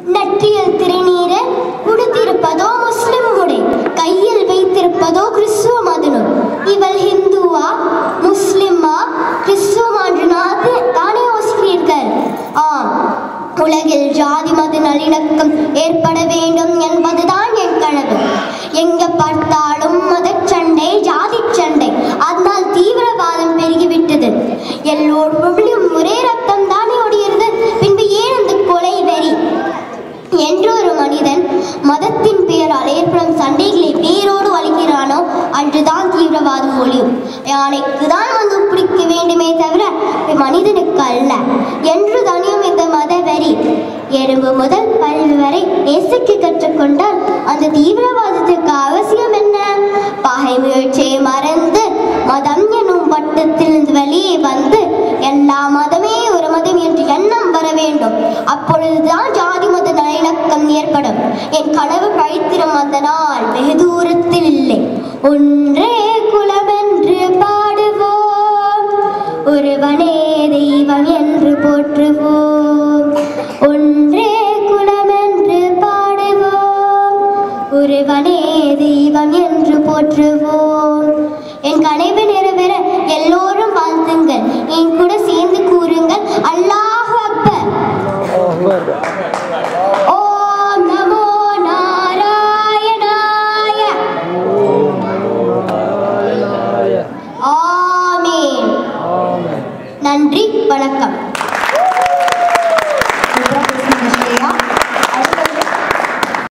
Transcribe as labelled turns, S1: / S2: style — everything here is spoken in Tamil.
S1: நெற்றியில் திருநீர உடுத்திருப்பதோ முஸ்லிம் உடை கையில் வைத்திருப்பதோ கிறிஸ்துவ மதனும் இவள் ஹிந்துவா முஸ்லிமா கிறிஸ்துவமா என்று நான் தானே யோசிக்கிறீர்கள் ஆம் உலகில் ஜாதி மத நல்லிணக்கம் ஏற்பட வேண்டும் என்பதுதான் என் கனவு எங்க பார்த்தாலும் மதச்சண்டை ஜாதி சண்டை அதனால் தீவிரவாதம் பெருகிவிட்டது எல்லோரும் ஒரே ரத்தம் தானே ஓடுகிறது பின்பு ஏன் அந்த கொலை வெறி என்று ஒரு மனிதன் மதத்தின் பெயரால் ஏற்படும் சண்டைகளை வேரோடு வலிக்கிறானோ அன்றுதான் தீவிரவாதம் ஒழியும் யானைக்கு தான் வந்து பிடிக்க வேண்டுமே தவிர மனிதனுக்கு அல்ல என்று தனியும் இந்த மத வெறி எறும்பு முதல் பல்வி வரை நேசிக்க கற்றுக்கொண்டால் அந்த தீவிரவாதத்துக்கு அவசியம் என்ன பகை முயற்சியை மறந்து மதம் எனும் வட்டத்திலிருந்து வெளியே வந்து எல்லா மதமே ஒரு மதம் என்று எண்ணம் வர வேண்டும் அப்பொழுதுதான் ஜாதி மத நல்லிணக்கம் ஏற்படும் என் கனவு கழித்திரும் அந்த நாள் வெகு தூரத்தில் இல்லை ஒன்றே குலமென்று பாடுவோம் ஒருவனே தெய்வம் என்று போற்றுவோம் ஒன்றே குலமென்று பாடுவோம் ஒருவனே தெய்வம் என்று போற்றுவோம் என் கனவு நிறைவேற எல்லோரும் வாழ்த்துங்கள் என் கூட சேர்ந்து கூறுங்கள் அல்லாஹ் அக்பர் ஓம் நமோ நாராயணாய ஆமீன் நன்றி வணக்கம்